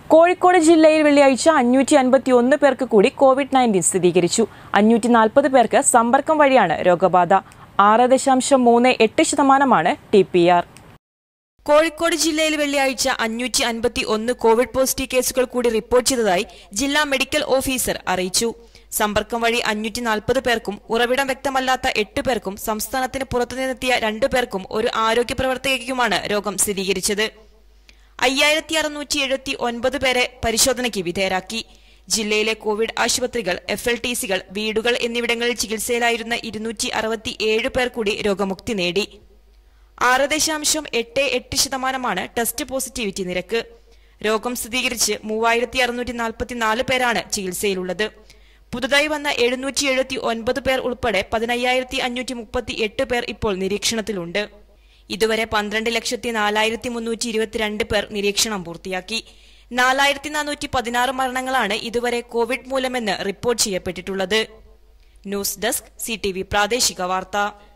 കോഴിക്കോട് ജില്ലയിൽ വെള്ളിയാഴ്ച അഞ്ഞൂറ്റി അൻപത്തി ഒന്ന് പേർക്ക് കൂടി കോവിഡ് നയൻറ്റീൻ സ്ഥിരീകരിച്ചു അഞ്ഞൂറ്റി നാൽപ്പത് പേർക്ക് സമ്പർക്കം വഴിയാണ് രോഗബാധ ആറ് ദശാംശം മൂന്ന് എട്ട് ശതമാനമാണ് ടി പി ആർ കോഴിക്കോട് ജില്ലയിൽ വെള്ളിയാഴ്ച അഞ്ഞൂറ്റി അൻപത്തി ഒന്ന് കോവിഡ് പോസിറ്റീവ് കേസുകൾ കൂടി റിപ്പോർട്ട് ചെയ്തതായി ജില്ലാ മെഡിക്കൽ ഓഫീസർ അറിയിച്ചു സമ്പർക്കം വഴി അഞ്ഞൂറ്റി നാൽപ്പത് പേർക്കും ഉറവിടം വ്യക്തമല്ലാത്ത എട്ട് പേർക്കും സംസ്ഥാനത്തിന് പുറത്തുനിന്നെത്തിയ രണ്ടു പേർക്കും ഒരു ആരോഗ്യ പ്രവർത്തകയ്ക്കുമാണ് രോഗം സ്ഥിരീകരിച്ചത് അയ്യായിരത്തി അറുന്നൂറ്റി എഴുപത്തി ഒൻപത് പേരെ പരിശോധനയ്ക്ക് വിധേയരാക്കി ജില്ലയിലെ കോവിഡ് ആശുപത്രികൾ എഫ് എൽ ടി സികൾ വീടുകൾ എന്നിവിടങ്ങളിൽ ചികിത്സയിലായിരുന്ന ഇരുന്നൂറ്റി അറുപത്തി ഏഴ് പേർ കൂടി രോഗമുക്തി നേടി ആറ് ദശാംശം എട്ട് എട്ട് ശതമാനമാണ് ടെസ്റ്റ് പോസിറ്റിവിറ്റി നിരക്ക് രോഗം സ്ഥിരീകരിച്ച് മൂവായിരത്തി അറുന്നൂറ്റി നാൽപ്പത്തിനാല് പേരാണ് ചികിത്സയിലുള്ളത് പുതുതായി വന്ന എഴുന്നൂറ്റി എഴുപത്തി ഒൻപത് പേർ ഉൾപ്പെടെ പതിനയ്യായിരത്തി അഞ്ഞൂറ്റി മുപ്പത്തി എട്ട് പേർ ഇപ്പോൾ നിരീക്ഷണത്തിലുണ്ട് ഇതുവരെ പന്ത്രണ്ട് ലക്ഷത്തി നാലായിരത്തി മുന്നൂറ്റി ഇരുപത്തിരണ്ട് പേർ നിരീക്ഷണം പൂർത്തിയാക്കി നാലായിരത്തി നാനൂറ്റി പതിനാറ് മരണങ്ങളാണ് ഇതുവരെ കോവിഡ് മൂലമെന്ന് റിപ്പോർട്ട് ചെയ്യപ്പെട്ടിട്ടുള്ളത് ന്യൂസ് ഡെസ്ക് സി പ്രാദേശിക വാർത്ത